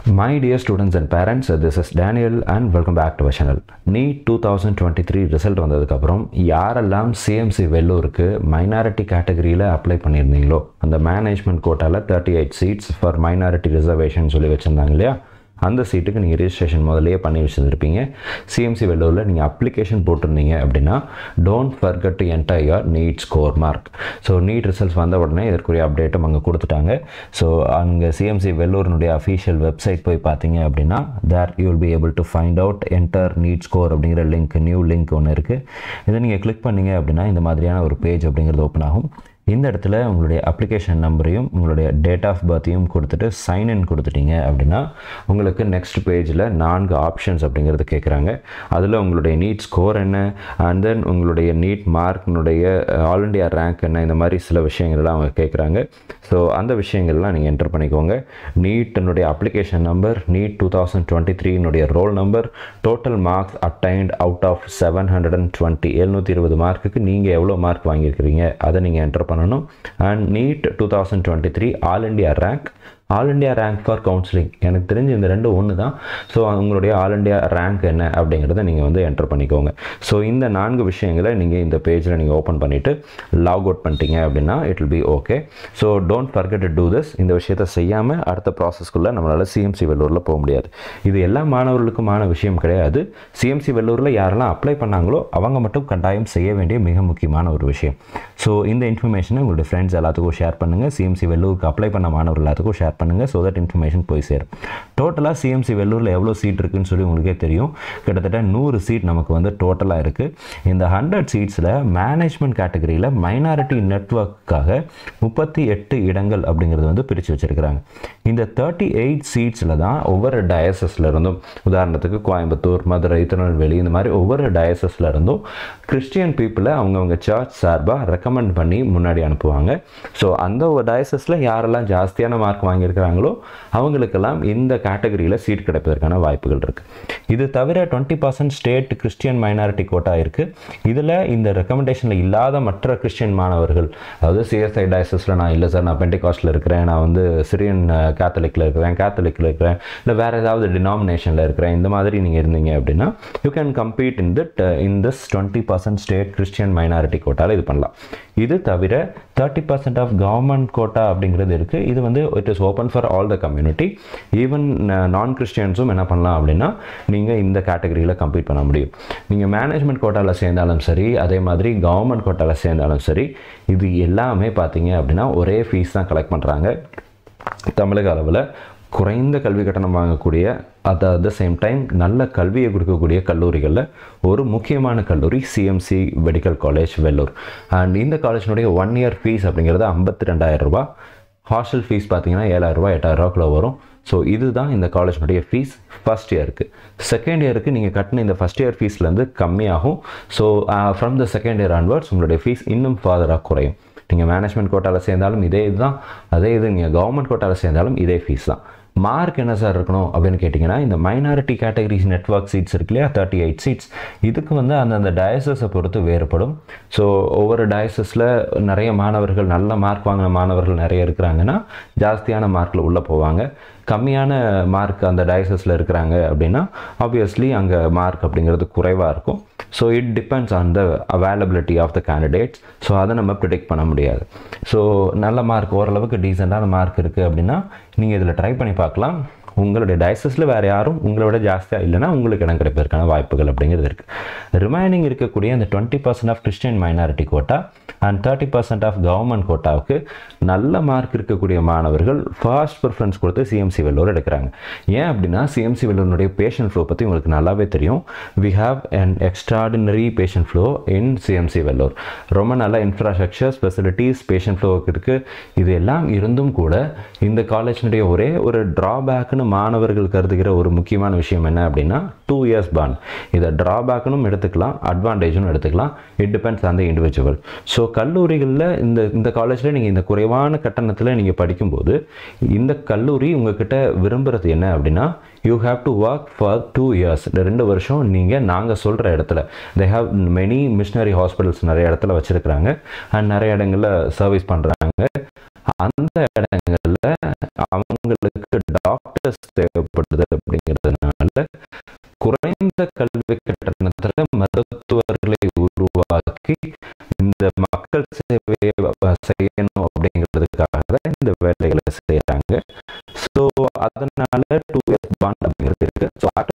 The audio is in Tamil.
My dear students and parents, this is Daniel and welcome back to our channel. NEET 2023 result வந்ததுக்கப்புறம் யாரெல்லாம் சிஎம்சி வெள்ளூருக்கு மைனாரிட்டி கேட்டகரியில் அப்ளை பண்ணியிருந்தீங்களோ அந்த மேனேஜ்மெண்ட் கோட்டாவில் thirty eight seats for minority reservation சொல்லி வச்சுருந்தாங்க இல்லையா அந்த சீட்டுக்கு நீங்கள் ரிஜிஸ்ட்ரேஷன் முதல்லயே பண்ணி வச்சுருந்துருப்பீங்க சிஎம்சி வெள்ளூரில் நீங்கள் அப்ளிகேஷன் போட்டிருந்தீங்க அப்படின்னா don't forget to enter your NEET score mark so NEET results வந்த உடனே இதற்குரிய அப்டேட்டும் அங்கே கொடுத்துட்டாங்க ஸோ அங்கே சிஎம்சி வெள்ளூரினுடைய அஃபீஷியல் வெப்சைட் போய் பார்த்தீங்க அப்படின்னா there you will be able to find out enter NEET score அப்படிங்கிற லிங்க் நியூ லிங்க் ஒன்று இருக்குது இதை நீங்கள் கிளிக் பண்ணீங்க அப்படின்னா இந்த மாதிரியான ஒரு பேஜ் அப்படிங்கிறது ஓப்பன் ஆகும் இந்த இடத்துல உங்களுடைய அப்ளிகேஷன் நம்பரையும் உங்களுடைய டேட் ஆஃப் பர்த்தையும் கொடுத்துட்டு சைன் இன் கொடுத்துட்டீங்க அப்படின்னா உங்களுக்கு நெக்ஸ்ட் பேஜில் நான்கு ஆப்ஷன்ஸ் அப்படிங்கிறது கேட்குறாங்க அதில் உங்களுடைய நீட் ஸ்கோர் என்ன அண்ட் தென் உங்களுடைய நீட் மார்க்னுடைய ஆல் இண்டியா ரேங்க் என்ன இந்த மாதிரி சில விஷயங்கள்லாம் அவங்க கேட்குறாங்க ஸோ அந்த விஷயங்கள்லாம் நீங்கள் என்டர் பண்ணிக்கோங்க நீட்டினுடைய application number NEET two thousand twenty த்ரீனுடைய roll number total marks attained out of seven hundred and twenty எழுநூற்றி இருபது மார்க்குக்கு நீங்கள் எவ்வளோ மார்க் வாங்கியிருக்கிறீங்க அதை நீங்கள் என்டர் பண்ணணும் and NEET two thousand twenty three all India rank all India rank for counselling எனக்கு தெரிஞ்சு இந்த ரெண்டும் ஒன்று தான் ஸோ உங்களுடைய ஆல் இண்டியா ரேங்க் என்ன அப்படிங்கிறத நீங்கள் வந்து என்டர் பண்ணிக்கோங்க ஸோ இந்த நான்கு விஷயங்களை நீங்கள் இந்த பேஜில் நீங்கள் ஓப்பன் பண்ணிவிட்டு லாக் அவுட் பண்ணிட்டீங்க அப்படின்னா it will be okay so don't forget to do this இந்த விஷயத்தை செய்யாமல் அடுத்த ப்ராசஸ்க்குள்ளே நம்மளால் சிஎம்சி வெள்ளூரில் போக முடியாது இது எல்லா மாணவர்களுக்குமான விஷயம் கிடையாது சிஎம்சி வெள்ளூரில் யாரெல்லாம் அப்ளை பண்ணாங்களோ அவங்க மட்டும் கட்டாயம் செய்ய வேண்டிய மிக முக்கியமான ஒரு விஷயம் ஸோ இந்த இன்ஃபர்மேஷனை உங்களுடைய ஃப்ரெண்ட்ஸ் எல்லாத்துக்கும் ஷேர் பண்ணுங்கள் சிஎம்சி வெள்ளூருக்கு அப்ளை பண்ண மாணவர்கள் எல்லாத்துக்கும் ஷேர் பண்ணுங்கள் ஸோ தட் இன்ஃபர்மேஷன் போய் சேரும் டோட்டலாக சிஎம்சி வெள்ளூரில் எவ்வளோ சீட் இருக்குன்னு சொல்லி உங்களுக்கே தெரியும் கிட்டத்தட்ட நூறு சீட் நமக்கு வந்து டோட்டலாக இருக்குது இந்த ஹண்ட்ரட் சீட்ஸில் மேனேஜ்மெண்ட் கேட்டகரியில் மைனாரிட்டி நெட்ஒர்க்காக முப்பத்தி எட்டு இடங்கள் அப்படிங்கிறது வந்து பிரித்து வச்சுருக்கிறாங்க இந்த தேர்ட்டி எயிட் சீட்ஸில் தான் ஒவ்வொரு டயசஸில் இருந்தும் உதாரணத்துக்கு கோயம்புத்தூர் மதுரை திருநெல்வேலி இந்த மாதிரி ஒவ்வொரு டயசஸில் இருந்தும் கிறிஸ்டியன் பீப்புளை அவங்கவுங்க சர்ச் சார்பாக ரெக்கமெண்ட் பண்ணி முன்னாடி அனுப்புவாங்க ஸோ அந்த ஒரு டயசஸில் யாரெல்லாம் ஜாஸ்தியான மார்க் வாங்கியிருக்கிறாங்களோ அவங்களுக்கெல்லாம் இந்த கேட்டகரியில் சீட் கிடைப்பதற்கான வாய்ப்புகள் இருக்குது இது தவிர twenty percent state Christian minority quota இருக்குது இதில் இந்த ரெக்கமெண்டேஷனில் இல்லாத மற்ற கிறிஸ்டியன் மாணவர்கள் அதாவது சிஎஸ்ஐ டயசஸில் நான் இல்லை சார் நான் பெண்டிகாஸ்டில் இருக்கிறேன் நான் வந்து சிரியன் கேத்தலிக்கில் இருக்கிறேன் கேத்தலிக்கில் இருக்கிறேன் இல்லை வேறு ஏதாவது டினாமினேஷனில் இருக்கிறேன் இந்த மாதிரி நீங்கள் இருந்தீங்க அப்படின்னா you can compete in that in this twenty percent state Christian minority கோட்டாவில் இது பண்ணலாம் இது தவிர thirty percent of government quota அப்படிங்கிறது இருக்குது இது வந்து it is open for all the community even non கிறிஸ்டியன்ஸும் என்ன பண்ணலாம் அப்படின்னா நீங்கள் இந்த கேட்டகரியில் கம்ப்ளீட் பண்ண முடியும் நீங்கள் மேனேஜ்மெண்ட் கோட்டாவில் சேர்ந்தாலும் சரி அதே மாதிரி கவர்மெண்ட் கோட்டாவில் சேர்ந்தாலும் சரி இது எல்லாமே பார்த்தீங்க அப்படின்னா ஒரே ஃபீஸ் தான் கலெக்ட் பண்ணுறாங்க தமிழக அளவில் குறைந்த கல்வி கட்டணம் வாங்கக்கூடிய அட் த சேம் டைம் நல்ல கல்வியை கொடுக்கக்கூடிய கல்லூரிகளில் ஒரு முக்கியமான கல்லூரி CMC medical college Vellore and இந்த காலேஜினுடைய ஒன் இயர் ஃபீஸ் அப்படிங்கிறது ஐம்பத்தி ரெண்டாயிரம் ரூபா ஹாஸ்டல் ஃபீஸ் பார்த்தீங்கன்னா ஏழாயிரரூபா எட்டாயிரரூவாக்குள்ள வரும் ஸோ இதுதான் இந்த காலேஜினுடைய ஃபீஸ் ஃபஸ்ட் இயருக்கு செகண்ட் இயருக்கு நீங்கள் கட்டின இந்த ஃபஸ்ட் இயர் ஃபீஸ்லேருந்து கம்மியாகும் so from the second year onwards உங்களுடைய ஃபீஸ் இன்னும் ஃபாதராக குறையும் நீங்கள் மேனேஜ்மெண்ட் கோட்டாவில் சேர்ந்தாலும் இதே இதுதான் அதே இது நீங்கள் கவர்மெண்ட் கோட்டாவில் சேர்ந்தாலும் இதே ஃபீஸ் தான் மார்க் என்ன சார் இருக்கணும் அப்படின்னு கேட்டிங்கன்னா இந்த மைனாரிட்டி கேட்டகரிஸ் நெட்ஒர்க் சீட்ஸ் இருக்கு இல்லையா தேர்ட்டி எயிட் சீட்ஸ் இதுக்கு வந்து அந்தந்த டயசஸை பொறுத்து வேறுபடும் ஸோ ஒவ்வொரு டயசஸில் நிறைய மாணவர்கள் நல்ல மார்க் வாங்கின மாணவர்கள் நிறைய இருக்கிறாங்கன்னா ஜாஸ்தியான மார்க்கில் உள்ளே போவாங்க கம்மியான மார்க் அந்த டயசஸில் இருக்கிறாங்க அப்படின்னா ஆப்வியஸ்லி அங்கே மார்க் அப்படிங்கிறது குறைவாக இருக்கும் so it depends on the availability of the candidates so அதை நம்ம ப்ரிடிக்ட் பண்ண முடியாது ஸோ நல்ல மார்க் ஓரளவுக்கு டீசெண்டான மார்க் இருக்குது அப்படின்னா நீங்கள் இதில் ட்ரை பண்ணி பார்க்கலாம் உங்களுடைய டயசஸில் வேறு யாரும் உங்களை விட ஜாஸ்தியாக இல்லைனா உங்களுக்கு இடம் கிடைப்பதற்கான வாய்ப்புகள் அப்படிங்கிறது இருக்குது ரிமைனிங் இருக்கக்கூடிய அந்த twenty percent of Christian minority quota and thirty percent of government கோட்டாவுக்கு நல்ல மார்க் இருக்கக்கூடிய மாணவர்கள் ஃபர்ஸ்ட் ப்ரிஃபரன்ஸ் கொடுத்து சிஎம்சி வெள்ளூர் எடுக்கிறாங்க ஏன் அப்படின்னா சிஎம்சி வெள்ளூருடைய பேஷண்ட் ஃப்ளோ பற்றி உங்களுக்கு நல்லாவே தெரியும் we have an extraordinary patient flow in CMC Vellore ரொம்ப நல்ல இன்ஃப்ராஸ்ட்ரக்சர்ஸ் ஃபெசிலிட்டிஸ் பேஷண்ட் ஃப்ளோவுக்கு இருக்குது இது எல்லாம் இருந்தும் கூட இந்த காலேஜினுடைய ஒரே ஒரு ட்ராபேக்னு மாணவர்கள் கருதுகிற ஒரு முக்கியமான விஷயம் என்ன அப்படின்னா டூ இயர்ஸ் பாண்ட் இதை ட்ராபேக்னும் எடுத்துக்கலாம் அட்வான்டேஜும் எடுத்துக்கலாம் it depends on the individual so கல்லூரிகளில் இந்த இந்த காலேஜில் நீங்கள் இந்த குறைவான கட்டணத்தில் நீங்கள் படிக்கும்போது இந்த கல்லூரி உங்ககிட்ட விரும்புகிறது என்ன அப்படின்னா you have to work for two years இந்த ரெண்டு வருஷம் நீங்கள் நாங்கள் சொல்கிற இடத்துல they have many missionary hospitals நிறைய இடத்துல வச்சுருக்கிறாங்க அண்ட் நிறைய இடங்களில் சர்வீஸ் பண்ணுறாங்க அந்த இடங்களில் அவங்களுக்கு டாக்டர் டாக்டர்ஸ் தேவைப்படுது அப்படிங்கிறதுனால குறைந்த கல்வி கட்டணத்தில் மருத்துவர்களை உருவாக்கி இந்த மக்கள் சேவையை செய்யணும் அப்படிங்கிறதுக்காக தான் இந்த வேலைகளை செய்கிறாங்க ஸோ அதனால டூ இயர்ஸ் பாண்ட் அப்படிங்கிறது இருக்குது ஸோ